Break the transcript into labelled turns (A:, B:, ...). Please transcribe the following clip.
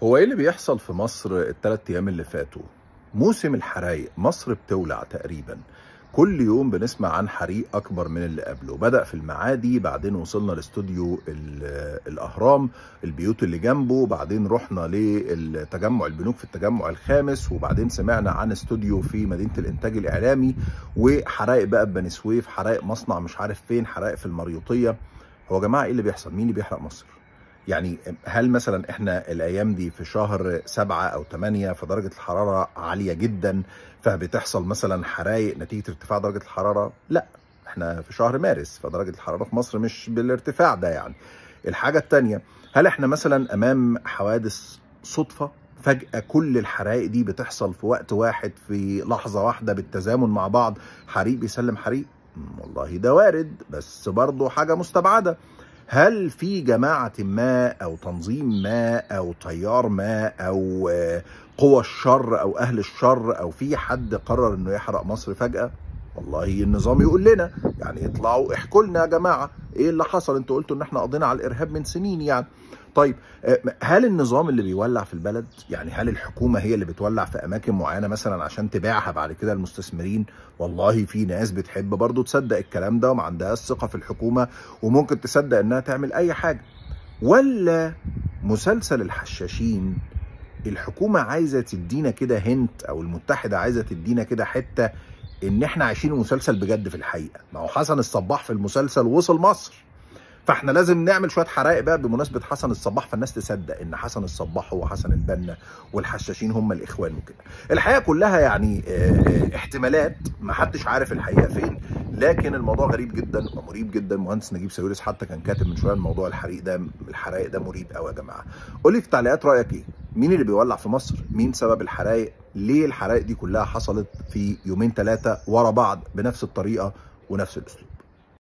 A: هو ايه اللي بيحصل في مصر الثلاث ايام اللي فاتوا موسم الحرايق مصر بتولع تقريبا كل يوم بنسمع عن حريق اكبر من اللي قبله بدا في المعادي بعدين وصلنا لاستوديو ال- الاهرام البيوت اللي جنبه بعدين رحنا للتجمع البنوك في التجمع الخامس وبعدين سمعنا عن استوديو في مدينه الانتاج الاعلامي وحرائق بقى بني سويف حرائق مصنع مش عارف فين حرائق في المريوطيه هو يا جماعه ايه اللي بيحصل مين اللي بيحرق مصر يعني هل مثلا احنا الايام دي في شهر سبعة او ثمانية فدرجة الحرارة عالية جدا فبتحصل مثلا حرايق نتيجة ارتفاع درجة الحرارة لا احنا في شهر مارس فدرجة الحرارة في مصر مش بالارتفاع ده يعني الحاجة التانية هل احنا مثلا امام حوادث صدفة فجأة كل الحرائق دي بتحصل في وقت واحد في لحظة واحدة بالتزامن مع بعض حريق بيسلم حريق مم، والله ده وارد بس برضه حاجة مستبعدة هل في جماعة ما أو تنظيم ما أو تيار ما أو آه، قوى الشر أو أهل الشر أو في حد قرر إنه يحرق مصر فجأة؟ والله النظام يقول لنا يعني اطلعوا احكوا لنا يا جماعة إيه اللي حصل؟ أنتوا قلتوا إن إحنا قضينا على الإرهاب من سنين يعني. طيب آه، هل النظام اللي بيولع في البلد يعني هل الحكومة هي اللي بتولع في أماكن معينة مثلا عشان تبيعها بعد كده المستثمرين؟ والله في ناس بتحب برضو تصدق الكلام ده وما عندهاش ثقة في الحكومة وممكن تصدق انها تعمل اي حاجه ولا مسلسل الحشاشين الحكومه عايزه تدينا كده هنت او المتحده عايزه تدينا كده حته ان احنا عايشين المسلسل بجد في الحقيقه ما هو حسن الصباح في المسلسل وصل مصر فاحنا لازم نعمل شويه حرائق بقى بمناسبه حسن الصباح فالناس تصدق ان حسن الصباح هو حسن البنا والحشاشين هم الاخوان وكده الحقيقه كلها يعني آه، احتمالات ما حدش عارف الحقيقه فين لكن الموضوع غريب جدا ومريب جدا مهندس نجيب ساويرس حتى كان كاتب من شويه إن موضوع الحريق ده الحرائق ده مريب قوي يا جماعه قول لي في التعليقات رايك ايه مين اللي بيولع في مصر مين سبب الحرائق ليه الحرائق دي كلها حصلت في يومين ثلاثه ورا بعض بنفس الطريقه ونفس الاسلوب